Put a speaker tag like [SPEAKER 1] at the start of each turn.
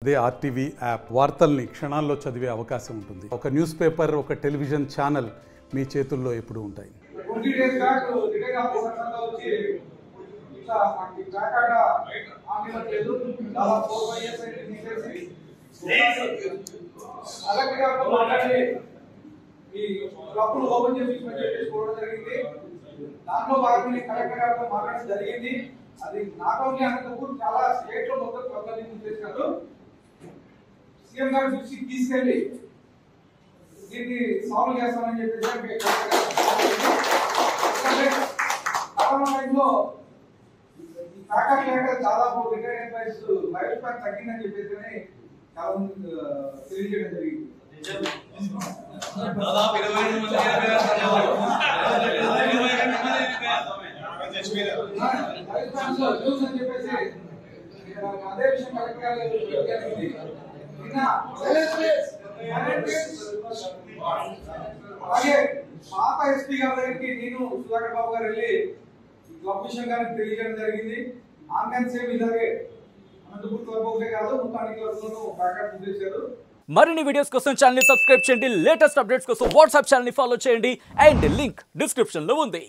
[SPEAKER 1] అదే RTV app వార్తల్ని క్షణాల్లో చదివే అవకాశం ఉంటుంది ఒక న్యూస్ పేపర్ ఒక టెలివిజన్ ఛానల్ మీ చేతుల్లో ఎప్పుడూ ఉంటాయి
[SPEAKER 2] twenty days back retire officer అంతా వచ్చి ఇట్లా మాకు ప్లాకార్డ్ ఆమెలేదు దాదాపు ఫోర్ ఫైవ్ ఇయర్స్ అయితే తీసేసి కలెక్టర్ గారితో మాట్లాడి ఈ క్లబ్ను ఓపెన్ చేయించమని చెప్పేసి కోరడం జరిగింది దాంట్లో భాగంగా కలెక్టర్ గారితో మాట్లాడడం జరిగింది అది నాట్ ఓన్లీ అనంతపూర్ చాలా స్టేట్ లో మొత్తం క్లబ్లని తీసేసినారు సీఎం గారు చూసి తీసుకెళ్ళి దీన్ని సాల్వ్ చేస్తామని చెప్పేసి కరోనా టైంలో ఈ ప్యాకెట్ లేక దాదాపు రిటైర్ ఎంప్లాయీస్ లైఫ్ స్పాన్ తగ్గిందని చెప్పేసి చాలా మంది ఆ, తెలియజేయడం జరిగింది
[SPEAKER 3] దాదాపు ఇరవై ఐదు మంది ఇరవై ఆరు చదివేవాళ్ళు. ఇరవై రెండు మంది
[SPEAKER 2] లైఫ్ స్పాన్ లో యూజ్ అని చెప్పేసి ఇక్కడ అదే విషయం కలెక్టర్ గారు జరిగింది నిన్న అలాగే పాత ఎస్పీ గారి దగ్గరికి నేను సుధాకర్ బాబు గారు వెళ్ళి ఈ క్లబ్ విషయం గారికి తెలియజేయడం జరిగింది ఆన్లైన్ సేమ్ ఇలాగే అనంతపూర్ క్లబ్ ఒకటే కాదు మొత్తం అన్ని క్లబ్లను బ్యాకప్ చేశారు
[SPEAKER 4] మరిన్ని వీడియోస్ కోసం ఛానల్ సబ్స్క్రైబ్ చేయండి లేటెస్ట్ అప్డేట్స్ కోసం వాట్సాప్ ఛానల్ ఫాలో చేయండి అండ్ లింక్ డిస్క్రిప్షన్ లో ఉంది